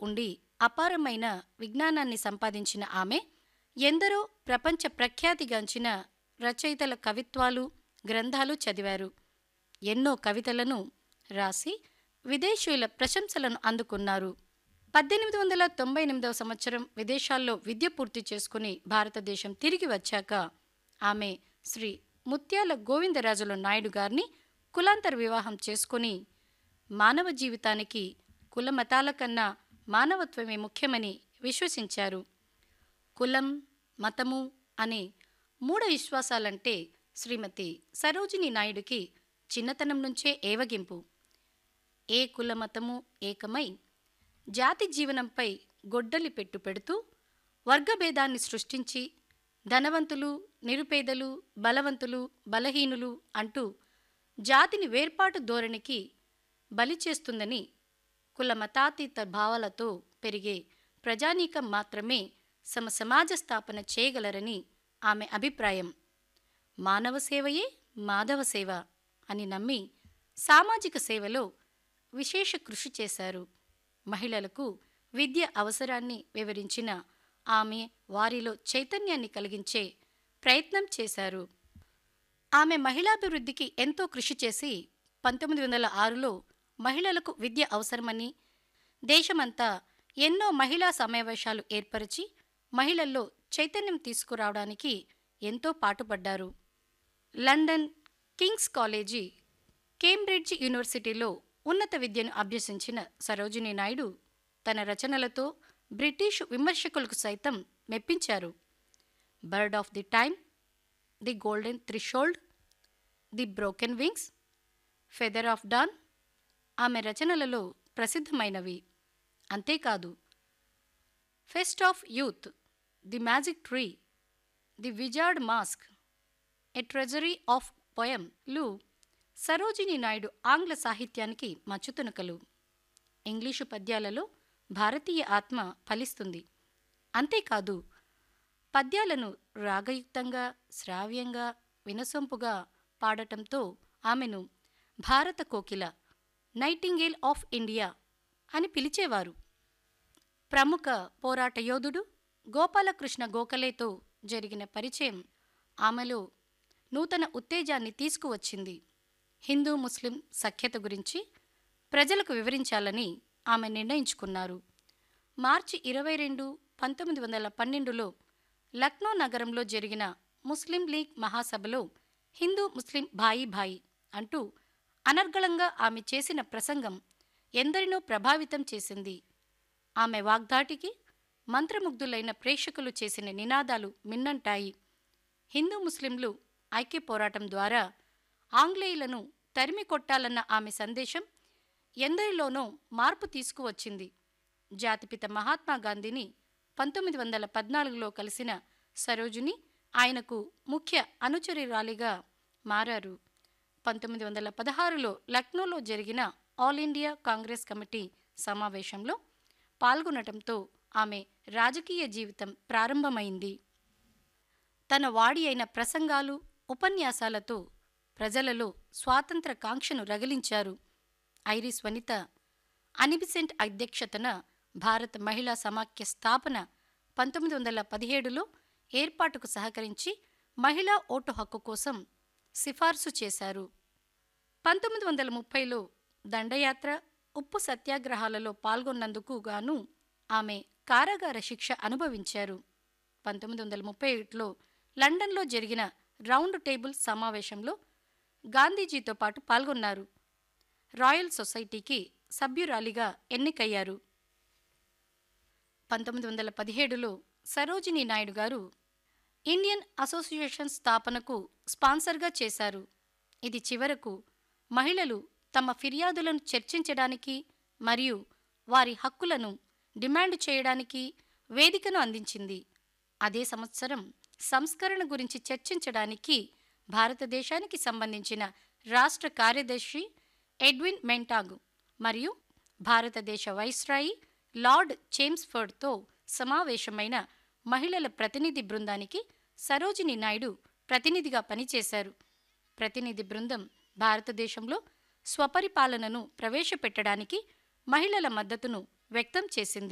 ఉండి అపారమైన విజ్ఞానాన్ని సంపాదించిన ఆమె ఎందరో ప్రపంచ ప్రఖ్యాతిగాంచిన రచయితల కవిత్వాలు గ్రంథాలు చదివారు ఎన్నో కవితలను రాసి విదేశీయుల ప్రశంసలను అందుకున్నారు పద్దెనిమిది వందల తొంభై ఎనిమిదవ సంవత్సరం విదేశాల్లో విద్య పూర్తి చేసుకుని భారతదేశం తిరిగి వచ్చాక ఆమె శ్రీ ముత్యాల గోవిందరాజుల నాయుడు గారిని కులాంతర వివాహం చేసుకుని మానవ జీవితానికి కుల మతాల కన్నా మానవత్వమే ముఖ్యమని విశ్వసించారు కులం మతము అనే మూఢ విశ్వాసాలంటే శ్రీమతి సరోజిని నాయుడుకి చిన్నతనం నుంచే ఏవగింపు ఏ కుల మతము ఏకమై జాతి జీవనంపై గొడ్డలి పెట్టు పెడుతూ వర్గభేదాన్ని సృష్టించి ధనవంతులు నిరుపేదలు బలవంతులు బలహీనులు అంటూ జాతిని వేర్పాటు ధోరణికి బలి చేస్తుందని కుల మతాతీత భావాలతో పెరిగే ప్రజానీకం మాత్రమే సమ సమాజ స్థాపన చేయగలరని ఆమె అభిప్రాయం మానవ సేవయే మాధవ సేవ అని నమ్మి సామాజిక సేవలో విశేష కృషి చేశారు మహిళలకు విద్య అవసరాన్ని వివరించిన ఆమె వారిలో చైతన్యాన్ని కలిగించే ప్రయత్నం చేశారు ఆమె మహిళాభివృద్ధికి ఎంతో కృషి చేసి పంతొమ్మిది వందల ఆరులో మహిళలకు విద్య అవసరమని దేశమంతా ఎన్నో మహిళా సమావేశాలు ఏర్పరిచి మహిళల్లో చైతన్యం తీసుకురావడానికి ఎంతో పాటుపడ్డారు లండన్ కింగ్స్ కాలేజీ కేంబ్రిడ్జ్ యూనివర్సిటీలో ఉన్నత విద్యను అభ్యసించిన సరోజినీ నాయుడు తన రచనలతో బ్రిటిష్ విమర్శకులకు సైతం మెప్పించారు bird of the time the golden threshold the broken wings feather of dawn ఆమె రచనలలో ప్రసిద్ధమైనవి అంతేకాదు feast of youth the magic tree the wizard mask a treasury of పోయంలు సరోజినీ నాయుడు ఆంగ్ల సాహిత్యానికి మచ్చుతునకలు ఇంగ్లీషు పద్యాలలో భారతీయ ఆత్మ ఫలిస్తుంది అంతేకాదు పద్యాలను రాగయుక్తంగా శ్రావ్యంగా వినసొంపుగా పాడటంతో ఆమెను భారత కోకిల నైటింగేల్ ఆఫ్ ఇండియా అని పిలిచేవారు ప్రముఖ పోరాట యోధుడు గోపాలకృష్ణ గోఖలేతో జరిగిన పరిచయం ఆమెలో నూతన ఉత్తేజాన్ని తీసుకువచ్చింది హిందూ ముస్లిం సఖ్యత గురించి ప్రజలకు వివరించాలని ఆమె నిర్ణయించుకున్నారు మార్చి ఇరవై రెండు పంతొమ్మిది వందల పన్నెండులో లక్నో నగరంలో జరిగిన ముస్లిం లీగ్ మహాసభలో హిందూ ముస్లిం భాయి భాయి అంటూ అనర్గళంగా ఆమె చేసిన ప్రసంగం ఎందరినో ప్రభావితం చేసింది ఆమె వాగ్దాటికి మంత్రముగ్ధులైన ప్రేక్షకులు చేసిన నినాదాలు మిన్నంటాయి హిందూ ముస్లింలు ఐక్య పోరాటం ద్వారా ఆంగ్లేయులను తరిమి కొట్టాలన్న ఆమె సందేశం ఎందరిలోనో మార్పు తీసుకువచ్చింది జాతిపిత మహాత్మా గాంధీని పంతొమ్మిది వందల పద్నాలుగులో కలిసిన సరోజిని ఆయనకు ముఖ్య అనుచరురాలిగా మారారు పంతొమ్మిది వందల పదహారులో లక్నోలో జరిగిన ఆల్ ఇండియా కాంగ్రెస్ కమిటీ సమావేశంలో పాల్గొనటంతో ఆమె రాజకీయ జీవితం ప్రారంభమైంది తన వాడి అయిన ప్రసంగాలు ఉపన్యాసాలతో ప్రజలలో స్వాతంత్ర కాంక్షను రగిలించారు ఐరిస్ వనిత అనిబిసెంట్ అధ్యక్షతన భారత మహిళా సమాఖ్య స్థాపన పంతొమ్మిది వందల పదిహేడులో ఏర్పాటుకు సహకరించి మహిళా ఓటు హక్కు కోసం సిఫార్సు చేశారు పంతొమ్మిది వందల ముప్పైలో దండయాత్ర ఉప్పు సత్యాగ్రహాలలో పాల్గొన్నందుకు గాను ఆమె కారాగార శిక్ష అనుభవించారు పంతొమ్మిది వందల ముప్పై ఒకటిలో లండన్లో జరిగిన రౌండ్ టేబుల్ సమావేశంలో గాంధీజీతో పాటు పాల్గొన్నారు రాయల్ సొసైటీకి సభ్యురాలిగా ఎన్నికయ్యారు పంతొమ్మిది వందల పదిహేడులో సరోజినీ నాయుడు గారు ఇండియన్ అసోసియేషన్ స్థాపనకు స్పాన్సర్గా చేశారు ఇది చివరకు మహిళలు తమ ఫిర్యాదులను చర్చించడానికి మరియు వారి హక్కులను డిమాండ్ చేయడానికి వేదికను అందించింది అదే సంవత్సరం సంస్కరణ గురించి చర్చించడానికి భారతదేశానికి సంబంధించిన రాష్ట్ర కార్యదర్శి ఎడ్విన్ మెంటాగ్ మరియు భారతదేశ వైస్రాయి లార్డ్ చేమ్స్ఫర్డ్తో సమావేశమైన మహిళల ప్రతినిధి బృందానికి సరోజిని నాయుడు ప్రతినిధిగా పనిచేశారు ప్రతినిధి బృందం భారతదేశంలో స్వపరిపాలనను ప్రవేశపెట్టడానికి మహిళల మద్దతును వ్యక్తం చేసింది